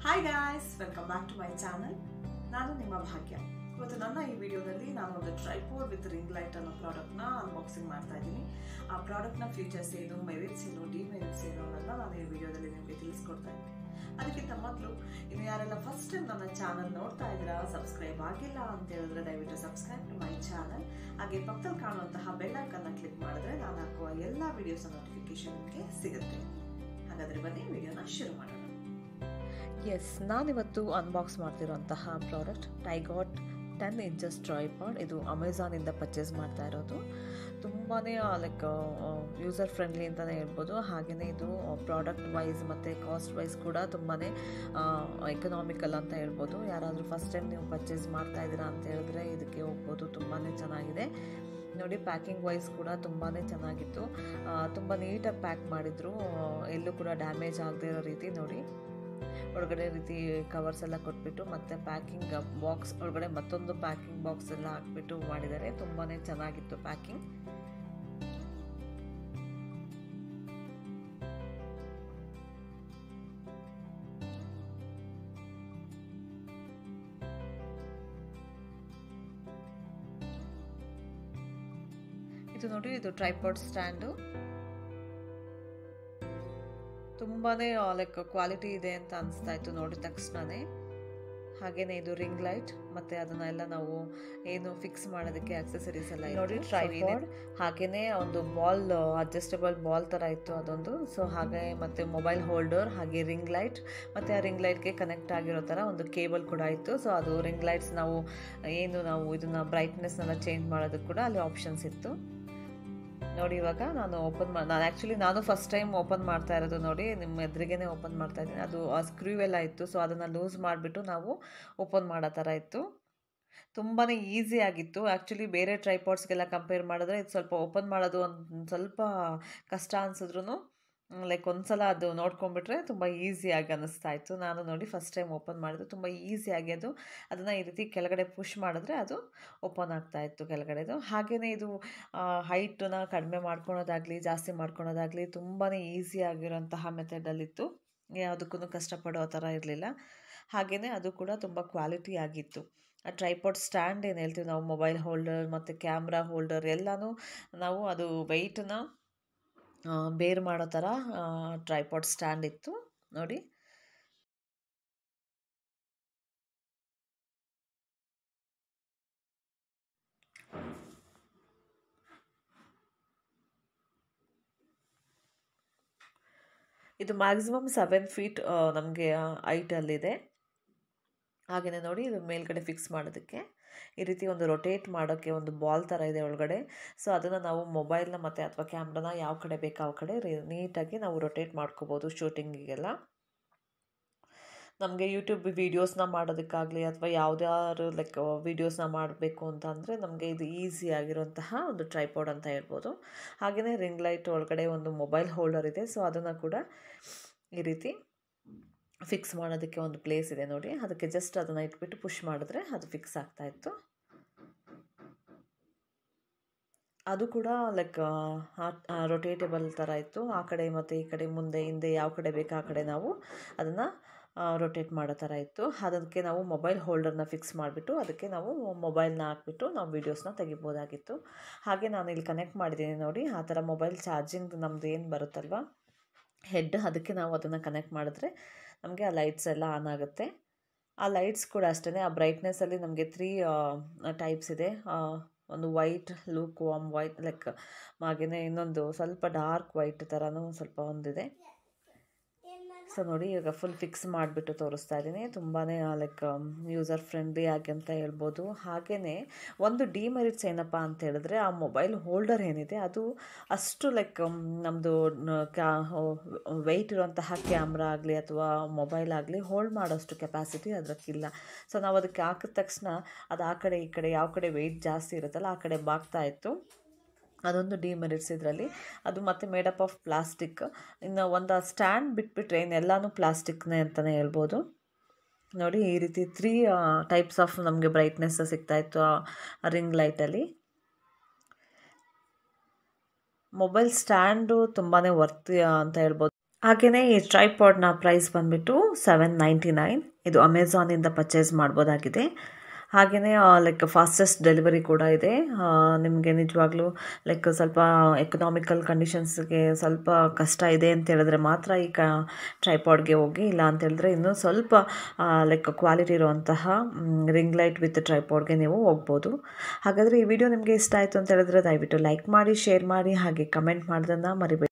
hi guys welcome back to my channel ನಾನು ನಿಮ್ಮ ಭಾಗ್ಯ ಇವತ್ತು ನನ್ನ ಈ ವಿಡಿಯೋದಲ್ಲಿ ನಾನು ಒಂದು ಟ್ರೈಪೋರ್ಡ್ ವಿತ್ ರಿಂಗ್ ಲೈಟ್ ಅನ್ನೋ ಪ್ರಾಡಕ್ಟ್ನ ಅನ್ಬಾಕ್ಸಿಂಗ್ ಮಾಡ್ತಾ ಇದ್ದೀನಿ ಆ ಪ್ರಾಡಕ್ಟ್ನ ಫೀಚರ್ಸ್ ಏನು ಮೆರಿಟ್ಸ್ ಏನು ಡಿಮೆರಿಟ್ಸ್ ಏನು ಅನ್ನೋದನ್ನ ನಾನು ಈ ವಿಡಿಯೋದಲ್ಲಿ ನಿಮಗೆ ತಿಳಿಸ್ಕೊಡ್ತಾ ಇದ್ದೀನಿ ಅದಕ್ಕಿಂತ ಮೊದಲು ಇನ್ನು ಯಾರೆಲ್ಲ ಫಸ್ಟ್ ಟೈಮ್ ನನ್ನ ಚಾನಲ್ ನೋಡ್ತಾ ಇದ್ದೀರಾ ಸಬ್ಸ್ಕ್ರೈಬ್ ಆಗಿಲ್ಲ ಅಂತ ಹೇಳಿದ್ರೆ ದಯವಿಟ್ಟು ಸಬ್ಸ್ಕ್ರೈಬ್ ಟು ಮೈ ಚಾನಲ್ ಹಾಗೆ ಪಕ್ಕದಲ್ಲಿ ಕಾಣುವಂತಹ ಬೆಲ್ ಐಕನ್ನ ಕ್ಲಿಕ್ ಮಾಡಿದ್ರೆ ನಾನು ಹಾಕುವ ಎಲ್ಲ ವಿಡಿಯೋಸ್ ನೋಟಿಫಿಕೇಶನ್ ನಿಮಗೆ ಸಿಗುತ್ತೆ ಹಾಗಾದ್ರೆ ಬನ್ನಿ ವಿಡಿಯೋನ ಶುರು ಮಾಡೋಣ ಎಸ್ ನಾನಿವತ್ತು ಅನ್ಬಾಕ್ಸ್ ಮಾಡ್ತಿರೋಂತಹ product Tygot ten inches tripod ಇದು ಅಮೆಝಾನಿಂದ ಪರ್ಚೇಸ್ ಮಾಡ್ತಾ ಇರೋದು ತುಂಬಾ ಲೈಕ್ ಯೂಸರ್ ಫ್ರೆಂಡ್ಲಿ ಅಂತಲೇ ಹೇಳ್ಬೋದು ಹಾಗೆಯೇ ಇದು ಪ್ರಾಡಕ್ಟ್ ವೈಸ್ ಮತ್ತು ಕಾಸ್ಟ್ ವೈಸ್ ಕೂಡ ತುಂಬಾ ಎಕನಾಮಿಕಲ್ ಅಂತ ಹೇಳ್ಬೋದು ಯಾರಾದರೂ ಫಸ್ಟ್ ಟೈಮ್ ನೀವು ಪರ್ಚೇಸ್ ಮಾಡ್ತಾ ಇದ್ದೀರಾ ಅಂತ ಹೇಳಿದ್ರೆ ಇದಕ್ಕೆ ಹೋಗ್ಬೋದು ತುಂಬಾ ಚೆನ್ನಾಗಿದೆ ನೋಡಿ ಪ್ಯಾಕಿಂಗ್ ವೈಸ್ ಕೂಡ ತುಂಬಾ ಚೆನ್ನಾಗಿತ್ತು ತುಂಬ ನೀಟಾಗಿ ಪ್ಯಾಕ್ ಮಾಡಿದರು ಎಲ್ಲೂ ಕೂಡ ಡ್ಯಾಮೇಜ್ ಆಗದೇ ಇರೋ ರೀತಿ ನೋಡಿ ಒಳಗಡೆ ರೀತಿ ಕವರ್ಸ್ ಎಲ್ಲ ಕೊಟ್ಬಿಟ್ಟು ಮತ್ತು ಪ್ಯಾಕಿಂಗ್ ಬಾಕ್ಸ್ ಒಳಗಡೆ ಮತ್ತೊಂದು ಪ್ಯಾಕಿಂಗ್ ಬಾಕ್ಸ್ ಎಲ್ಲ ಹಾಕ್ಬಿಟ್ಟು ಮಾಡಿದ್ದಾರೆ ತುಂಬಾ ಚೆನ್ನಾಗಿತ್ತು ಪ್ಯಾಕಿಂಗ್ ಇದು ನೋಡಿ ಇದು ಟ್ರೈಪಾಡ್ ಸ್ಟ್ಯಾಂಡು ತುಂಬಾ ಲೈಕ್ ಕ್ವಾಲಿಟಿ ಇದೆ ಅಂತ ಅನಿಸ್ತಾ ಇತ್ತು ನೋಡಿದ ತಕ್ಷಣವೇ ಹಾಗೇನೆ ಇದು ರಿಂಗ್ ಲೈಟ್ ಮತ್ತೆ ಅದನ್ನೆಲ್ಲ ನಾವು ಏನು ಫಿಕ್ಸ್ ಮಾಡೋದಕ್ಕೆ ಆಕ್ಸೆಸರೀಸ್ ಎಲ್ಲ ನೋಡಿ ಟ್ರೈಪಾಡ್ ಹಾಗೇನೆ ಒಂದು ಬಾಲ್ ಅಡ್ಜಸ್ಟಬಲ್ ಬಾಲ್ ಥರ ಇತ್ತು ಅದೊಂದು ಸೊ ಹಾಗೆ ಮತ್ತೆ ಮೊಬೈಲ್ ಹೋಲ್ಡರ್ ಹಾಗೆ ರಿಂಗ್ ಲೈಟ್ ಮತ್ತು ಆ ರಿಂಗ್ ಲೈಟ್ಗೆ ಕನೆಕ್ಟ್ ಆಗಿರೋ ಥರ ಒಂದು ಕೇಬಲ್ ಕೂಡ ಇತ್ತು ಸೊ ಅದು ರಿಂಗ್ ಲೈಟ್ಸ್ ನಾವು ಏನು ನಾವು ಇದನ್ನ ಬ್ರೈಟ್ನೆಸ್ನೆಲ್ಲ ಚೇಂಜ್ ಮಾಡೋದಕ್ಕೆ ಕೂಡ ಅಲ್ಲಿ ಆಪ್ಷನ್ಸ್ ಇತ್ತು ನೋಡಿ ಇವಾಗ ನಾನು ಓಪನ್ ಮಾಡಿ ನಾನು ಆ್ಯಕ್ಚುಲಿ ನಾನು ಫಸ್ಟ್ ಟೈಮ್ ಓಪನ್ ಮಾಡ್ತಾ ಇರೋದು ನೋಡಿ ನಿಮ್ಮ ಎದುರಿಗೇ ಓಪನ್ ಮಾಡ್ತಾ ಇದ್ದೀನಿ ಅದು ಆ ಸ್ಕ್ರೂ ಎಲ್ಲ ಇತ್ತು ಸೊ ಅದನ್ನು ಲೂಸ್ ಮಾಡಿಬಿಟ್ಟು ನಾವು ಓಪನ್ ಮಾಡೋ ಥರ ಇತ್ತು ತುಂಬಾ ಈಸಿ ಆಗಿತ್ತು ಆ್ಯಕ್ಚುಲಿ ಬೇರೆ ಟ್ರೈಪಾಡ್ಸ್ಗೆಲ್ಲ ಕಂಪೇರ್ ಮಾಡಿದ್ರೆ ಇದು ಸ್ವಲ್ಪ ಓಪನ್ ಮಾಡೋದು ಒಂದು ಸ್ವಲ್ಪ ಕಷ್ಟ ಅನಿಸಿದ್ರು ಲೈಕ್ ಒಂದ್ಸಲ ಅದು ನೋಡ್ಕೊಂಡ್ಬಿಟ್ರೆ ತುಂಬ ಈಸಿಯಾಗಿ ಅನ್ನಿಸ್ತಾ ಇತ್ತು ನಾನು ನೋಡಿ ಫಸ್ಟ್ ಟೈಮ್ ಓಪನ್ ಮಾಡಿದ್ದು ತುಂಬ ಈಸಿಯಾಗಿ ಅದು ಅದನ್ನು ಈ ರೀತಿ ಕೆಳಗಡೆ ಪುಷ್ ಮಾಡಿದ್ರೆ ಅದು ಓಪನ್ ಆಗ್ತಾ ಇತ್ತು ಕೆಳಗಡೆದು ಹಾಗೆಯೇ ಇದು ಹೈಟನ್ನ ಕಡಿಮೆ ಮಾಡ್ಕೊಳೋದಾಗಲಿ ಜಾಸ್ತಿ ಮಾಡ್ಕೊಳೋದಾಗಲಿ ತುಂಬಾ ಈಸಿ ಆಗಿರೋಂತಹ ಮೆಥಡಲ್ಲಿತ್ತು ಯಾವುದಕ್ಕೂ ಕಷ್ಟಪಡೋ ಥರ ಇರಲಿಲ್ಲ ಹಾಗೆಯೇ ಅದು ಕೂಡ ತುಂಬ ಕ್ವಾಲಿಟಿ ಆಗಿತ್ತು ಆ ಟ್ರೈಪಾಡ್ ಸ್ಟ್ಯಾಂಡ್ ಏನು ಹೇಳ್ತೀವಿ ನಾವು ಮೊಬೈಲ್ ಹೋಲ್ಡರ್ ಮತ್ತು ಕ್ಯಾಮ್ರಾ ಹೋಲ್ಡರ್ ಎಲ್ಲನೂ ನಾವು ಅದು ವೆಯ್ಟನ್ನ ಬೇರ್ ಮಾಡೋ ಥರ ಟ್ರೈಪಾಡ್ ಸ್ಟ್ಯಾಂಡ್ ಇತ್ತು ನೋಡಿ ಇದು ಮ್ಯಾಕ್ಸಿಮಮ್ ಸೆವೆನ್ ಫೀಟ್ ನಮಗೆ ಹೈಟಲ್ಲಿದೆ ಹಾಗೆಯೇ ನೋಡಿ ಇದು ಮೇಲ್ಗಡೆ ಫಿಕ್ಸ್ ಮಾಡೋದಕ್ಕೆ ಈ ರೀತಿ ಒಂದು ರೊಟೇಟ್ ಮಾಡೋಕ್ಕೆ ಒಂದು ಬಾಲ್ ಥರ ಇದೆ ಒಳಗಡೆ ಸೊ ಅದನ್ನು ನಾವು ಮೊಬೈಲ್ನ ಮತ್ತು ಅಥವಾ ಕ್ಯಾಮ್ರಾನ ಯಾವ ಕಡೆ ಬೇಕು ಆ ಕಡೆ ನೀಟಾಗಿ ನಾವು ರೊಟೇಟ್ ಮಾಡ್ಕೋಬೋದು ಶೂಟಿಂಗಿಗೆಲ್ಲ ನಮಗೆ ಯೂಟ್ಯೂಬ್ ವೀಡಿಯೋಸ್ನ ಮಾಡೋದಕ್ಕಾಗಲಿ ಅಥವಾ ಯಾವುದಾದ್ರು ಲೈಕ್ ವೀಡಿಯೋಸ್ನ ಮಾಡಬೇಕು ಅಂತ ಅಂದರೆ ನಮಗೆ ಇದು ಈಸಿ ಆಗಿರುವಂತಹ ಒಂದು ಟ್ರೈಪಾಡ್ ಅಂತ ಹೇಳ್ಬೋದು ಹಾಗೆಯೇ ರಿಂಗ್ ಲೈಟ್ ಒಳಗಡೆ ಒಂದು ಮೊಬೈಲ್ ಹೋಲ್ಡರ್ ಇದೆ ಸೊ ಅದನ್ನು ಕೂಡ ಈ ರೀತಿ ಫಿಕ್ಸ್ ಮಾಡೋದಕ್ಕೆ ಒಂದು ಪ್ಲೇಸ್ ಇದೆ ನೋಡಿ ಅದಕ್ಕೆ ಜಸ್ಟ್ ಅದನ್ನು ಇಟ್ಬಿಟ್ಟು ಪುಷ್ ಮಾಡಿದ್ರೆ ಅದು ಫಿಕ್ಸ್ ಆಗ್ತಾಯಿತ್ತು ಅದು ಕೂಡ ಲೈಕ್ ರೊಟೇಟೇಬಲ್ ಥರ ಇತ್ತು ಆ ಕಡೆ ಮತ್ತು ಈ ಕಡೆ ಮುಂದೆ ಹಿಂದೆ ಯಾವ ಕಡೆ ಬೇಕು ಆ ಕಡೆ ನಾವು ಅದನ್ನು ರೊಟೇಟ್ ಮಾಡೋ ಥರ ಇತ್ತು ಅದಕ್ಕೆ ನಾವು ಮೊಬೈಲ್ ಹೋಲ್ಡರ್ನ ಫಿಕ್ಸ್ ಮಾಡಿಬಿಟ್ಟು ಅದಕ್ಕೆ ನಾವು ಮೊಬೈಲ್ನ ಹಾಕ್ಬಿಟ್ಟು ನಾವು ವೀಡಿಯೋಸ್ನ ತೆಗಿಬೋದಾಗಿತ್ತು ಹಾಗೆ ನಾನು ಇಲ್ಲಿ ಕನೆಕ್ಟ್ ಮಾಡಿದ್ದೀನಿ ನೋಡಿ ಆ ಥರ ಮೊಬೈಲ್ ಚಾರ್ಜಿಂಗ್ ನಮ್ಮದು ಏನು ಬರುತ್ತಲ್ವ ಹೆಡ್ ಅದಕ್ಕೆ ನಾವು ಅದನ್ನು ಕನೆಕ್ಟ್ ಮಾಡಿದ್ರೆ ನಮಗೆ ಆ ಲೈಟ್ಸ್ ಎಲ್ಲ ಆನ್ ಆಗುತ್ತೆ ಆ ಲೈಟ್ಸ್ ಕೂಡ ಅಷ್ಟೇ ಆ ಬ್ರೈಟ್ನೆಸ್ಸಲ್ಲಿ ನಮಗೆ ತ್ರೀ ಟೈಪ್ಸ್ ಇದೆ ಒಂದು white look warm white like ಹಾಗೆಯೇ ಇನ್ನೊಂದು ಸ್ವಲ್ಪ ಡಾರ್ಕ್ ವೈಟ್ ಥರನೂ ಸ್ವಲ್ಪ ಒಂದಿದೆ ಸೊ ನೋಡಿ ಇವಾಗ ಫುಲ್ ಫಿಕ್ಸ್ ಮಾಡಿಬಿಟ್ಟು ತೋರಿಸ್ತಾ ಇದ್ದೀನಿ ತುಂಬಾ ಲೈಕ್ ಯೂಸರ್ ಫ್ರೆಂಡ್ಲಿ ಆಗಿ ಅಂತ ಹೇಳ್ಬೋದು ಹಾಗೆಯೇ ಒಂದು ಡಿಮೆರಿಟ್ಸ್ ಏನಪ್ಪ ಅಂತ ಹೇಳಿದ್ರೆ ಆ ಮೊಬೈಲ್ ಹೋಲ್ಡರ್ ಏನಿದೆ ಅದು ಅಷ್ಟು ಲೈಕ್ ನಮ್ಮದು ಕ್ಯಾ ವೆಯ್ಟ್ ಇರುವಂತಹ ಕ್ಯಾಮ್ರಾ ಆಗಲಿ ಅಥವಾ ಮೊಬೈಲ್ ಆಗಲಿ ಹೋಲ್ಡ್ ಮಾಡೋಷ್ಟು ಕೆಪಾಸಿಟಿ ಅದಕ್ಕಿಲ್ಲ ಸೊ ನಾವು ಅದಕ್ಕೆ ಹಾಕಿದ ತಕ್ಷಣ ಅದು ಆ ಕಡೆ ಈ ಕಡೆ ಯಾವ ಕಡೆ ವೆಯ್ಟ್ ಜಾಸ್ತಿ ಇರುತ್ತಲ್ಲ ಆ ಕಡೆ ಬಾಗ್ತಾ ಇತ್ತು ಅದೊಂದು ಡಿಮೆರಿಟ್ಸ್ ಇದರಲ್ಲಿ ಅದು ಮತ್ತು ಮೇಡಪ್ ಆಫ್ ಪ್ಲಾಸ್ಟಿಕ್ ಇನ್ನು ಒಂದು ಸ್ಟ್ಯಾಂಡ್ ಬಿಟ್ಬಿಟ್ರೆ ಇನ್ನೆಲ್ಲನೂ ಪ್ಲಾಸ್ಟಿಕ್ನೇ ಅಂತಲೇ ಹೇಳ್ಬೋದು ನೋಡಿ ಈ ರೀತಿ ತ್ರೀ ಟೈಪ್ಸ್ ಆಫ್ ನಮಗೆ ಬ್ರೈಟ್ನೆಸ್ ಸಿಗ್ತಾಯಿತ್ತು ಆ ರಿಂಗ್ ಲೈಟಲ್ಲಿ ಮೊಬೈಲ್ ಸ್ಟ್ಯಾಂಡು ತುಂಬಾ ವರ್ತ್ ಅಂತ ಹೇಳ್ಬೋದು ಹಾಗೆಯೇ ಈ ಟ್ರೈಪಾಡ್ನ ಪ್ರೈಸ್ ಬಂದುಬಿಟ್ಟು ಸೆವೆನ್ ನೈಂಟಿ ನೈನ್ ಇದು ಅಮೆಝಾನಿಂದ ಪರ್ಚೇಸ್ ಮಾಡ್ಬೋದಾಗಿದೆ ಹಾಗೆಯೇ ಲೈಕ್ ಫಾಸ್ಟೆಸ್ಟ್ ಡೆಲಿವರಿ ಕೂಡ ಇದೆ ನಿಮಗೆ ನಿಜವಾಗ್ಲೂ ಲೈಕ್ ಸ್ವಲ್ಪ ಎಕನಾಮಿಕಲ್ ಕಂಡೀಷನ್ಸ್ಗೆ ಸ್ವಲ್ಪ ಕಷ್ಟ ಇದೆ ಅಂತ ಹೇಳಿದ್ರೆ ಮಾತ್ರ ಈ ಕ ಟ್ರೈಪಾಡ್ಗೆ ಹೋಗಿ ಇಲ್ಲ ಅಂತ ಹೇಳಿದ್ರೆ ಇನ್ನೂ ಸ್ವಲ್ಪ ಲೈಕ್ ಕ್ವಾಲಿಟಿ ಇರುವಂತಹ ರಿಂಗ್ ಲೈಟ್ ವಿತ್ ಟ್ರೈಪಾಡ್ಗೆ ನೀವು ಹೋಗ್ಬೋದು ಹಾಗಾದರೆ ಈ ವಿಡಿಯೋ ನಿಮಗೆ ಇಷ್ಟ ಆಯಿತು ಅಂತ ಹೇಳಿದ್ರೆ ದಯವಿಟ್ಟು ಲೈಕ್ ಮಾಡಿ ಶೇರ್ ಮಾಡಿ ಹಾಗೆ ಕಮೆಂಟ್ ಮಾಡೋದನ್ನು ಮರಿಬೇಡಿ